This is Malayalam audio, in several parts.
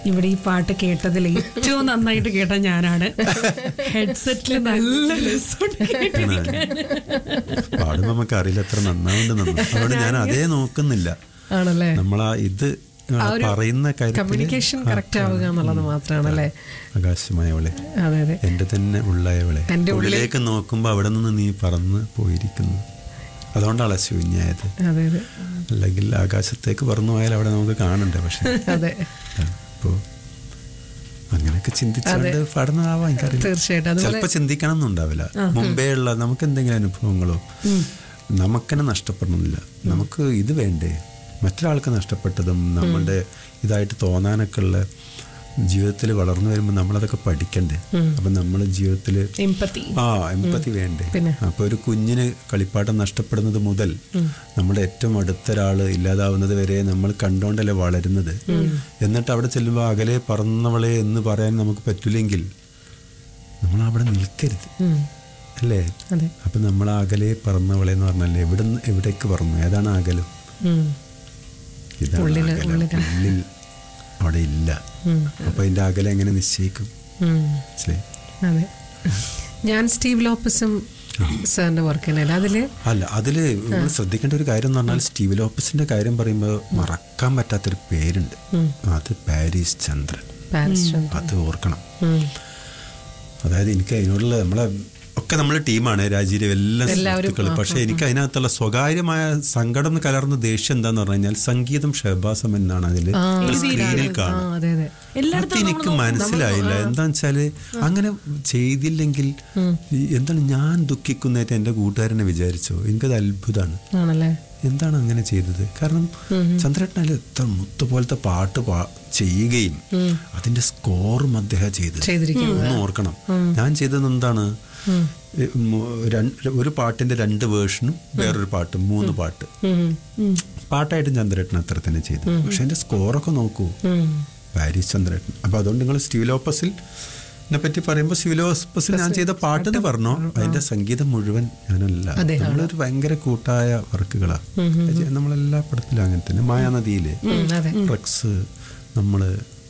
ഇവിടെ ഈ പാട്ട് കേട്ടതിൽ ഏറ്റവും നന്നായിട്ട് കേട്ട ഞാനാണ് ഹെഡ്സെറ്റിൽ നല്ല രസമുണ്ട് കേട്ടിരിക്കാൻ. പാടുമ്പോ നമുക്ക് അറിയില്ല എത്ര നന്നാവുണ്ട് നമ്മൾ അതുകൊണ്ട് ഞാൻ അതേ നോക്കുന്നില്ല ആണല്ലേ നമ്മളാ ഇത് ആ ഒരു പറയുന്ന കാര്യത്തില് കമ്മ്യൂണിക്കേഷൻ കറക്റ്റ് ആവുക എന്നുള്ളത് മാത്രമാണല്ലേ ആകാശമായവളെ അതെ അതെ എന്റെ തന്നെ ഉള്ളയവളെ എന്റെ ഉള്ളിൽ- ഉള്ളിലേക്ക് നോക്കുമ്പോ അവിടെ നിന്ന് നീ പറന്ന് പോയിരിക്കുന്നു അതുകൊണ്ടാണ് ശൂന്യായത് അതെ അതെ അല്ലെങ്കിൽ ആകാശത്തേക്ക് പറന്നു പോയാൽ അവിടെ നമുക്ക് കാണണ്ടേ പക്ഷെ അതെ അപ്പോ അങ്ങനെയൊക്കെ ചിന്തിച്ചുകൊണ്ട് പാടുന്നതാവാം എനിക്കറിയില്ല തീർച്ചയായിട്ടും അതുപോലെ ചിലപ്പോ ചിന്തിക്കണം എന്നുണ്ടാവില്ല മുമ്പേ ഉള്ള നമുക്ക് എന്തെങ്കിലും അനുഭവങ്ങളോ നമുക്കെന്നെ നഷ്ടപ്പെടണമെന്നില്ല നമുക്ക് ഇത് വേണ്ടേ മറ്റൊരാൾക്ക് നഷ്ടപ്പെട്ടതും നമ്മളുടെ ഇതായിട്ട് തോന്നാനൊക്കെ ഉള്ള ജീവിതത്തിൽ വളർന്നു വരുമ്പോൾ നമ്മളതൊക്കെ പഠിക്കണ്ടേ അപ്പൊ നമ്മൾ ജീവിതത്തിൽ എമ്പത്തി ആ എമ്പതി വേണ്ടേ പിന്നെ? അപ്പൊ ഒരു കുഞ്ഞിന് കളിപ്പാട്ടം നഷ്ടപ്പെടുന്നത് മുതൽ നമ്മുടെ ഏറ്റവും അടുത്ത ഒരാള് ഇല്ലാതാവുന്നത് വരെ നമ്മൾ കണ്ടോണ്ടല്ലേ വളരുന്നത് എന്നിട്ട് അവിടെ ചെല്ലുമ്പോൾ അകലെ പറന്നവളെ എന്ന് പറയാൻ നമുക്ക് പറ്റില്ലെങ്കിൽ നമ്മൾ അവിടെ നിൽക്കരുത് ഉം. അല്ലേ അതെ അപ്പൊ നമ്മൾ അകലെ പറന്നവളെ എന്ന് പറഞ്ഞാൽ എവിടെ എവിടേക്ക് പറന്നു ഏതാണ് അകലും ഉം. ഇതാണ് ഉള്ളില്, അകലം. ഉള്ളില്. ഉള്ളിൽ അവിടെ ഇല്ല അപ്പൊ അതിന്റെ അകലെ എങ്ങനെ നിശ്ചയിക്കും ഉം. മനസ്സിലായി അതെ ഞാൻ സ്റ്റീവ് ലോപ്പസും സാറിന്റെ വർക്ക് തന്നെയല്ലേ അതില് അല്ല അതില് നമ്മൾ ശ്രദ്ധിക്കേണ്ട ഒരു കാര്യം എന്ന് പറഞ്ഞാൽ സ്റ്റീവ് ലോപ്പസിന്റെ കാര്യം പറയുമ്പോൾ മറക്കാൻ പറ്റാത്തൊരു പേരുണ്ട് അത് പാരീസ് ചന്ദ്രൻ പാരിസ് ചന്ദ്രൻ. അത് ഓർക്കണം ഉം. അതായത് എനിക്ക് അതിനോടുള്ള നമ്മളെ ഒക്കെ നമ്മളെ ടീമാണ് രാജീവ് എല്ലാ എല്ലാവരും, സുഹൃത്തുക്കൾ ആ, പക്ഷെ എനിക്ക് അതിനകത്തുള്ള സ്വകാര്യമായ സങ്കടം കലർന്ന ദേഷ്യം എന്താന്ന് പറഞ്ഞു കഴിഞ്ഞാൽ സംഗീതം ഷഹബാസം എന്നാണ് അതിൽ സ്ക്രീനിൽ ആ കാണും അതെ അതെ അത് എനിക്ക് മനസ്സിലായില്ല എന്താന്ന് വെച്ചാല് അങ്ങനെ ചെയ്തില്ലെങ്കിൽ ഈ എന്താണ് ഞാൻ ദുഃഖിക്കുന്നതായിട്ട് എന്റെ കൂട്ടുകാരനെ വിചാരിച്ചോ എനിക്കത് അത്ഭുതമാണ് ആണല്ലേ എന്താണ് അങ്ങനെ ചെയ്തത് കാരണം ചന്ദ്രേട്ടനായാലും എത്ര മുത്ത് പോലത്തെ പാട്ട് പാ- ചെയ്യുകയും അതിന്റെ സ്കോറും അദ്ദേഹം ചെയ്തത് ചെയ്തിരിക്കുന്നത്. ഒന്ന് ഓർക്കണം ഞാൻ ചെയ്തത് എന്താണ് ഏ, മു- രണ്ട്- ഒരു പാട്ടിന്റെ രണ്ട് വേർഷനും വേറൊരു പാട്ട് മൂന്ന് പാട്ട് ഉം. ഉം. പാട്ടായിട്ടും ചന്ദ്രേട്ടൻ അത്ര തന്നെ ചെയ്തു പക്ഷെ അതിന്റെ സ്കോറൊക്കെ നോക്കൂ ഉം. പാരീസ് ചന്ദ്രേട്ടൻ അപ്പൊ അതുകൊണ്ട് നിങ്ങൾ സ്റ്റീലോപ്പസിൽ നെ പറ്റി പറയുമ്പോൾ സ്റ്റീലോപ്പസിൽ ഞാൻ ചെയ്ത പാട്ട് എന്ന് പറഞ്ഞോ അതിന്റെ സംഗീതം മുഴുവൻ ഞാനല്ല അതെ, നമ്മളൊരു ഭയങ്കര കൂട്ടായ വർക്കുകളാണ് നമ്മളെല്ലാ പടത്തിലും അങ്ങനെ തന്നെ മായാനദിയില് ഉം. അതെ റക്സ് നമ്മള്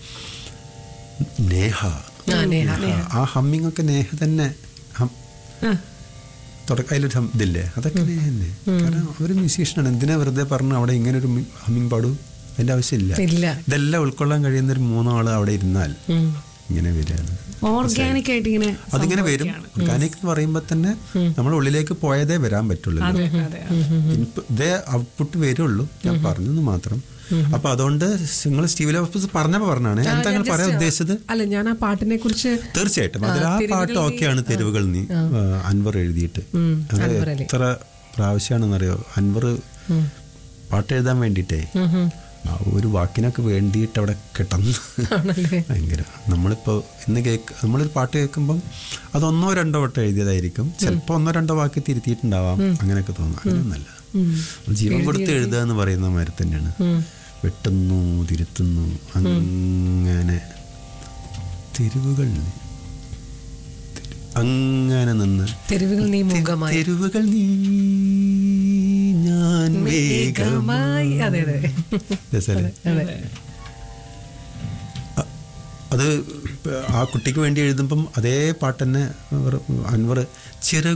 നേഹ ആ, നേഹ. ആ ഹമ്മിങ് ഒക്കെ നേഹ തന്നെ ഹം- തുടക്ക അതിലൊരു ഹം ഇതില്ലേ അതൊക്കെ നേഹ തന്നെ കാരണം ഒരു മ്യൂസീഷ്യനാണ് എന്തിനാ വെറുതെ പറഞ്ഞു അവിടെ ഇങ്ങനെ ഒരു ഹമ്മിങ് പാടൂ അതിന്റെ ആവശ്യമില്ല ഇല്ല ഇതെല്ലാം ഉൾക്കൊള്ളാൻ കഴിയുന്ന ഒരു മൂന്നാള് അവിടെ ഇരുന്നാൽ ഉം. ഇങ്ങനെ വരികയാണ് ഓർഗാനിക് ആയിട്ട് ഇങ്ങനെ അതിങ്ങനെ വരും ഓർഗാനിക് എന്ന് പറയുമ്പോൾ തന്നെ നമ്മൾ ഉള്ളിലേക്ക് പോയതേ വരാൻ പറ്റുള്ളൂ അതെ അതെ ഇൻപു- ഇതേ ഔട്ട്പുട്ട് വരുള്ളൂ ഞാൻ പറഞ്ഞെന്ന് മാത്രം അപ്പൊ അതുകൊണ്ട് നിങ്ങൾ സ്റ്റീവിലെ പറഞ്ഞപ്പോ പറഞ്ഞാണ് എന്താ നിങ്ങൾ പറയാൻ ഉദ്ദേശിച്ചത് അല്ല ഞാൻ ആ പാട്ടിനെ കുറിച്ച് തീർച്ചയായിട്ടും അതിൽ ആ പാട്ട് ഓക്കെയാണ് തെരുവുകൾ നീ ആ, അൻവർ എഴുതിയിട്ട് ഉം, അത് അൻവർ അലി. എത്ര പ്രാവശ്യമാണെന്നറിയോ അൻവർ പാട്ട് എഴുതാൻ വേണ്ടിയിട്ടേ ആ ഒരു വാക്കിനൊക്കെ വേണ്ടിയിട്ട് അവിടെ കിടന്ന് ആണല്ലേ ഭയങ്കര നമ്മളിപ്പോ ഇന്ന് കേക്ക് നമ്മളൊരു പാട്ട് കേൾക്കുമ്പം അത് ഒന്നോ രണ്ടോ വട്ടം എഴുതിയതായിരിക്കും ചിലപ്പോൾ ഒന്നോ രണ്ടോ വാക്ക് തിരുത്തിയിട്ടുണ്ടാവാം അങ്ങനെയൊക്കെ തോന്നും അങ്ങനെയൊന്നല്ല നമ്മൾ ജീവൻ കൊടുത്ത് എഴുതുക എന്ന് പറയുന്ന മാതിരി തന്നെയാണ് വെട്ടുന്നു തിരുത്തുന്നു അങ്ങനെ തിരിവുകൾ നീ. തിരു- അങ്ങനെ നിന്ന് തെരുവുകൾ നീ മുഖമായി തെരുവുകൾ നീ ഞാൻ വേഗമായി മേഘമായി അതെ അതെ രസല്ലേ അതെ അത് ആ കുട്ടിക്ക് വേണ്ടി എഴുതുമ്പം അതേ പാട്ട് തന്നെ അൻവർ ചിറ